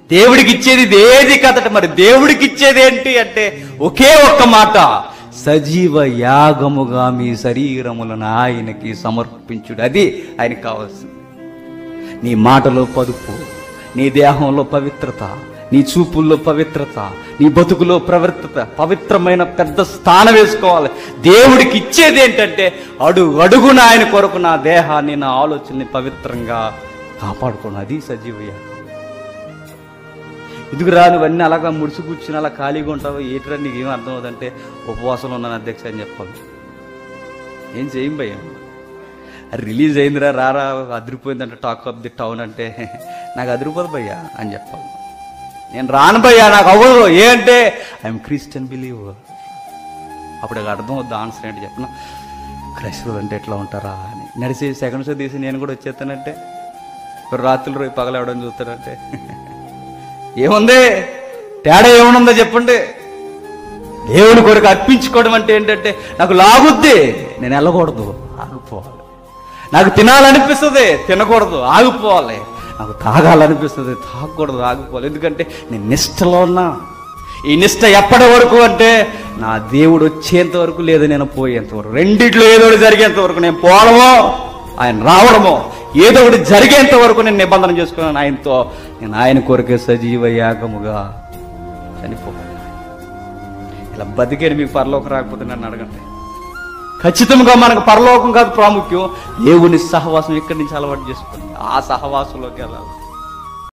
దేవుడికి ఇచ్చేది ఇది ఏది కదట మరి దేవుడికి ఇచ్చేది ఏంటి అంటే ఒకే ఒక్క మాట సజీవ యాగముగా మీ శరీరములను ఆయనకి సమర్పించుడు అది ఆయనకి కావాల్సింది నీ మాటలో పదుపు నీ దేహంలో పవిత్రత నీ చూపుల్లో పవిత్రత నీ బతుకులో ప్రవర్తత పవిత్రమైన పెద్ద స్థానం వేసుకోవాలి దేవుడికి ఇచ్చేది ఏంటంటే అడుగు అడుగున ఆయన కొరకు నా దేహాన్ని నా ఆలోచనని పవిత్రంగా కాపాడుకోను అది సజీవ యాగం ఎందుకు రా నువ్వన్నీ అలాగా ముడిసి కూర్చుని అలా ఖాళీగా ఉంటావు ఏటిరా నీకు ఏం అర్థం అవుతుందంటే ఉపవాసంలో ఉన్నాను అధ్యక్ష అని చెప్పాలి ఏం చేయం భయ్యా అది రిలీజ్ అయిందిరా రారా అదిరిపోయిందంటే టాక్ ఆఫ్ ది టౌన్ అంటే నాకు అదిరిపోదు భయ్యా అని చెప్పాలి నేను రాను భయ్యా నాకు అవ్వదు ఏ అంటే ఐఎమ్ క్రిస్టియన్ బిలీవర్ అప్పుడు నాకు అర్థం అవుద్ది ఆన్సర్ ఏంటి చెప్పిన క్రైస్తవులు అంటే ఎట్లా ఉంటారా అని నడిచి సెకండ్ షో తీసి నేను కూడా వచ్చేస్తానంటే ఇప్పుడు రాత్రులు రోజు పగలవడం చూస్తానంటే ఏముంది తేడా ఏమనుందో చెప్పండి దేవుని కొరకు అర్పించుకోవడం అంటే ఏంటంటే నాకు లాగుద్ది నేను వెళ్ళకూడదు ఆగిపోవాలి నాకు తినాలనిపిస్తుంది తినకూడదు ఆగిపోవాలి నాకు తాగాలనిపిస్తుంది తాగకూడదు ఆగిపోవాలి ఎందుకంటే నేను నిష్టలో ఉన్నా ఈ నిష్ట ఎప్పటి వరకు అంటే నా దేవుడు వచ్చేంత వరకు లేదు నేను పోయేంత వరకు రెండిట్లో ఏదో ఒకటి జరిగేంత వరకు నేను పోవడమో ఆయన రావడమో ఏదో ఒకటి జరిగేంత వరకు నేను నిబంధన చేసుకున్నాను ఆయనతో నేను ఆయన కొరకే సజీవ యాగముగా చనిపోవాలి ఇలా బతికేది మీకు పరలోకం రాకపోతే నన్ను అడగండి ఖచ్చితంగా మనకు పరలోకం కాదు ప్రాముఖ్యం దేవుని సహవాసం ఇక్కడి నుంచి అలవాటు చేసుకోండి ఆ సహవాసంలోకి వెళ్ళాలి